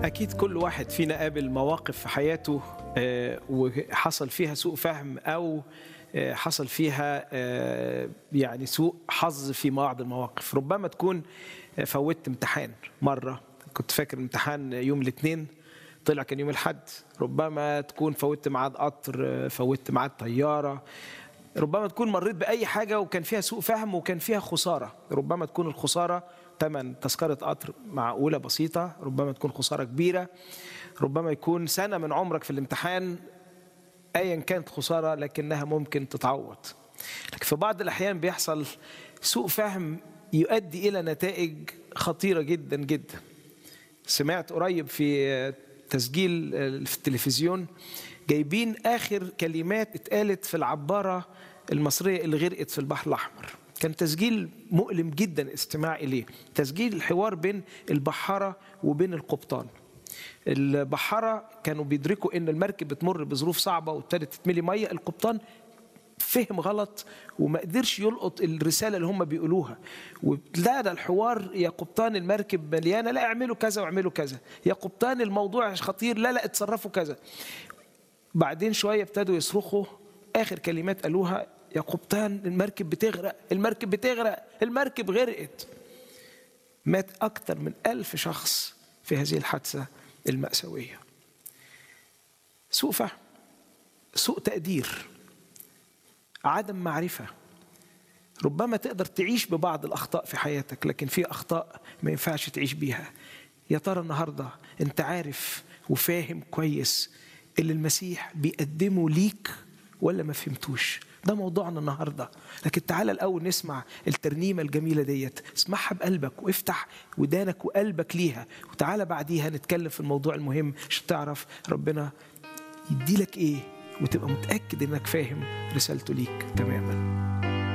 أكيد كل واحد فينا قابل مواقف في حياته آه، وحصل فيها سوء فهم أو آه، حصل فيها آه، يعني سوء حظ في بعض المواقف ربما تكون آه، فوتت امتحان مرة كنت فاكر امتحان يوم الاثنين طلع كان يوم الحد ربما تكون فوتت ميعاد قطر آه، فوتت ميعاد طيارة ربما تكون مريت بأي حاجة وكان فيها سوء فهم وكان فيها خسارة ربما تكون الخسارة ثمن تذكرة قطر معقولة بسيطة ربما تكون خسارة كبيرة ربما يكون سنة من عمرك في الامتحان ايا كانت خساره لكنها ممكن تتعوض لكن في بعض الاحيان بيحصل سوء فهم يؤدي الى نتائج خطيره جدا جدا سمعت قريب في تسجيل في التلفزيون جايبين اخر كلمات اتقالت في العباره المصريه اللي غرقت في البحر الاحمر كان تسجيل مؤلم جدا الاستماع اليه تسجيل الحوار بين البحاره وبين القبطان البحاره كانوا بيدركوا ان المركب بتمر بظروف صعبه وابتدت تتملي ميه القبطان فهم غلط وما قدرش يلقط الرساله اللي هم بيقولوها ولا ده الحوار يا قبطان المركب مليانه لا اعملوا كذا واعملوا كذا يا قبطان الموضوع خطير لا لا اتصرفوا كذا بعدين شويه ابتدوا يصرخوا اخر كلمات قالوها يا قبطان المركب بتغرق المركب بتغرق المركب غرقت مات اكثر من ألف شخص في هذه الحادثه المأساوية سوء فهم سوء تقدير عدم معرفة ربما تقدر تعيش ببعض الأخطاء في حياتك لكن في أخطاء ما ينفعش تعيش بيها يا ترى النهاردة أنت عارف وفاهم كويس اللي المسيح بيقدمه ليك ولا ما فهمتوش ده موضوعنا النهارده لكن تعالى الاول نسمع الترنيمه الجميله ديت اسمعها بقلبك وافتح ودانك وقلبك ليها وتعالى بعديها نتكلم في الموضوع المهم عشان تعرف ربنا يديلك ايه وتبقى متاكد انك فاهم رسالته ليك تماما